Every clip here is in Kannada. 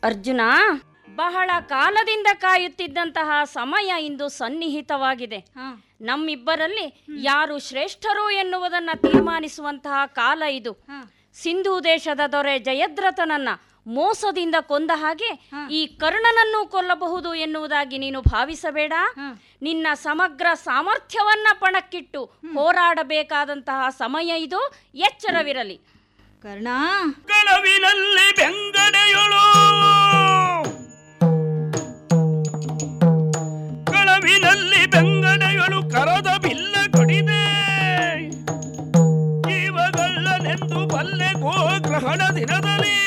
ಅರ್ಜುನ ಬಹಳ ಕಾಲದಿಂದ ಕಾಯುತ್ತಿದ್ದಂತಹ ಸಮಯ ಇಂದು ಸನ್ನಿಹಿತವಾಗಿದೆ ಹಾ ನಮ್ಮಿಬ್ಬರಲ್ಲಿ ಯಾರು ಶ್ರೇಷ್ಠರು ಎನ್ನುವುದನ್ನ ತೀರ್ಮಾನಿಸುವಂತಹ ಕಾಲ ಇದು ಹಾ ಸಿಂಧೂ ದೇಶದ ದೊರೆ ಜಯದ್ರಥನನ್ನ ಮೋಸದಿಂದ ಕೊಂದ ಹಾಗೆ ಈ ಕರ್ಣನನ್ನು ಕೊಲ್ಲಬಹುದು ಎನ್ನುವುದಾಗಿ ನೀನು ಭಾವಿಸಬೇಡ ಹಾ. ನಿನ್ನ ಸಮಗ್ರ ಸಾಮರ್ಥ್ಯವನ್ನ ಪಣಕ್ಕಿಟ್ಟು ಹೋರಾಡಬೇಕಾದಂತಹ ಸಮಯ ಇದು ಎಚ್ಚರವಿರಲಿ ಕರ್ಣ ಕಳವಿನಲ್ಲಿ ಬೆಂಗಡೆಯೊಳು ಕಳವಿನಲ್ಲಿ ಬೆಂಗಡೆಯೊಳು ಕರದ ಬಿಲ್ಲ ಕಡಿದೆ ಜೀವಗಳ್ಳನೆಂದು ಬಲ್ಲೆ ಗೋಗ್ರಹಣ ದಿನದಲ್ಲಿ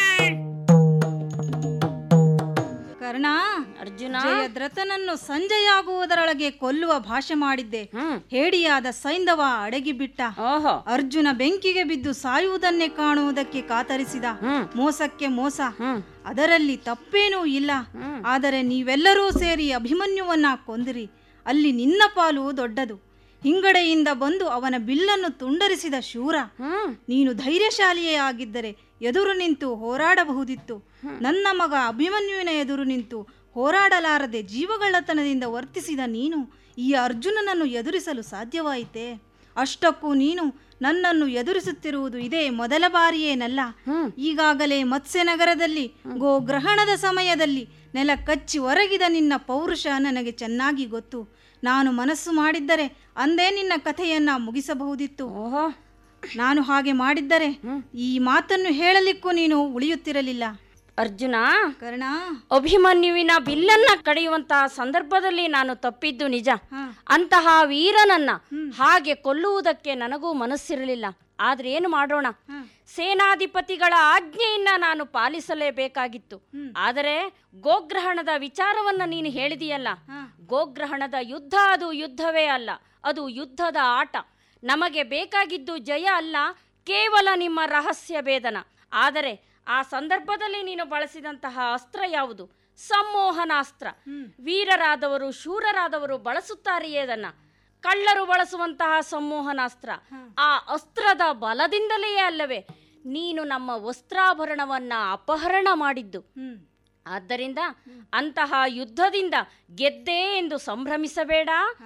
ಕರ್ಣ ಅರ್ಜುನ ಜಯದ್ರಥನನ್ನು ಸಂಜೆಯಾಗುವುದರೊಳಗೆ ಕೊಲ್ಲುವ ಭಾಷೆ ಮಾಡಿದ್ದೆ ಹ್ಮ್ ಹೇಡಿಯಾದ ಸೈಂಧವ ಅಡಗಿಬಿಟ್ಟ ಓಹೋ ಅರ್ಜುನ ಬೆಂಕಿಗೆ ಬಿದ್ದು ಸಾಯುವುದನ್ನೇ ಕಾಣುವುದಕ್ಕೆ ಕಾತರಿಸಿದ ಹ್ಮ್ ಮೋಸಕ್ಕೆ ಮೋಸ ಹ್ಮ್ ಅದರಲ್ಲಿ ತಪ್ಪೇನೂ ಇಲ್ಲ ಹ್ಮ್. ಆದರೆ ನೀವೆಲ್ಲರೂ ಸೇರಿ ಅಭಿಮನ್ಯುವನ್ನ ಕೊಂದಿರಿ ಅಲ್ಲಿ ನಿನ್ನ ಪಾಲು ದೊಡ್ಡದು ಹಿಂಗಡೆಯಿಂದ ಬಂದು ಅವನ ಬಿಲ್ಲನ್ನು ತುಂಡರಿಸಿದ ಶೂರ ಹ್ಮ್ ನೀನು ಧೈರ್ಯಶಾಲಿಯೇ ಆಗಿದ್ದರೆ ಎದುರು ನಿಂತು ಹೋರಾಡಬಹುದಿತ್ತು ನನ್ನ ಮಗ ಅಭಿಮನ್ಯುವಿನ ಎದುರು ನಿಂತು ಹೋರಾಡಲಾರದೆ ಜೀವಗಳ್ಳತನದಿಂದ ವರ್ತಿಸಿದ ನೀನು ಈ ಅರ್ಜುನನನ್ನು ಎದುರಿಸಲು ಸಾಧ್ಯವಾಯಿತೆ ಅಷ್ಟಕ್ಕೂ ನೀನು ನನ್ನನ್ನು ಎದುರಿಸುತ್ತಿರುವುದು ಇದೇ ಮೊದಲ ಬಾರಿಯೇನಲ್ಲ ಹ್ಮ್. ಈಗಾಗಲೇ ಮತ್ಸ್ಯನಗರದಲ್ಲಿ ಗೋಗ್ರಹಣದ ಸಮಯದಲ್ಲಿ ನೆಲ ಕಚ್ಚಿ ಒರಗಿದ ನಿನ್ನ ಪೌರುಷ ನನಗೆ ಚೆನ್ನಾಗಿ ಗೊತ್ತು ನಾನು ಮನಸ್ಸು ಮಾಡಿದ್ದರೆ ಅಂದೇ ನಿನ್ನ ಕಥೆಯನ್ನ ಮುಗಿಸಬಹುದಿತ್ತು ಓಹೋ ನಾನು ಹಾಗೆ ಮಾಡಿದ್ದರೆ ಈ ಮಾತನ್ನು ಹೇಳಲಿಕ್ಕೂ ನೀನು ಉಳಿಯುತ್ತಿರಲಿಲ್ಲ ಅರ್ಜುನ ಕರ್ಣ ಅಭಿಮನ್ಯುವಿನ ಬಿಲ್ಲನ್ನ ಕಡಿಯುವಂತಹ ಸಂದರ್ಭದಲ್ಲಿ ನಾನು ತಪ್ಪಿದ್ದು ನಿಜ ಹಾ. ಅಂತಹ ವೀರನನ್ನ ಹಾಗೆ ಕೊಲ್ಲುವುದಕ್ಕೆ ನನಗೂ ಮನಸ್ಸಿರಲಿಲ್ಲ ಆದ್ರೆ ಏನು ಮಾಡೋಣ ಸೇನಾಧಿಪತಿಗಳ ಆಜ್ಞೆಯನ್ನ ನಾನು ಪಾಲಿಸಲೇಬೇಕಾಗಿತ್ತು ಆದರೆ ಗೋಗ್ರಹಣದ ವಿಚಾರವನ್ನ ನೀನು ಹೇಳಿದೆಯಲ್ಲ ಗೋಗ್ರಹಣದ ಯುದ್ಧ ಅದು ಯುದ್ಧವೇ ಅಲ್ಲ ಅದು ಯುದ್ಧದ ಆಟ ನಮಗೆ ಬೇಕಾಗಿದ್ದು ಜಯ ಅಲ್ಲ ಕೇವಲ ನಿಮ್ಮ ರಹಸ್ಯ ಭೇದನ ಆದರೆ ಆ ಸಂದರ್ಭದಲ್ಲಿ ನೀನು ಬಳಸಿದಂತಹ ಅಸ್ತ್ರ ಯಾವುದು ಸಂಮೋಹನಾಸ್ತ್ರ ವೀರರಾದವರು ಶೂರರಾದವರು ಬಳಸುತ್ತಾರೆಯೇ ಅದನ್ನ ಕಳ್ಳರು ಬಳಸುವಂತಹ ಸಂಮೋಹನಾಸ್ತ್ರ ಆ ಅಸ್ತ್ರದ ಬಲದಿಂದಲೇ ಅಲ್ಲವೇ ನೀನು ನಮ್ಮ ವಸ್ತ್ರಾಭರಣವನ್ನ ಅಪಹರಣ ಮಾಡಿದ್ದು ಹ್ಮ್ ಆದ್ದರಿಂದ ಅಂತಹ ಯುದ್ಧದಿಂದ ಗೆದ್ದೆ ಎಂದು ಸಂಭ್ರಮಿಸಬೇಡ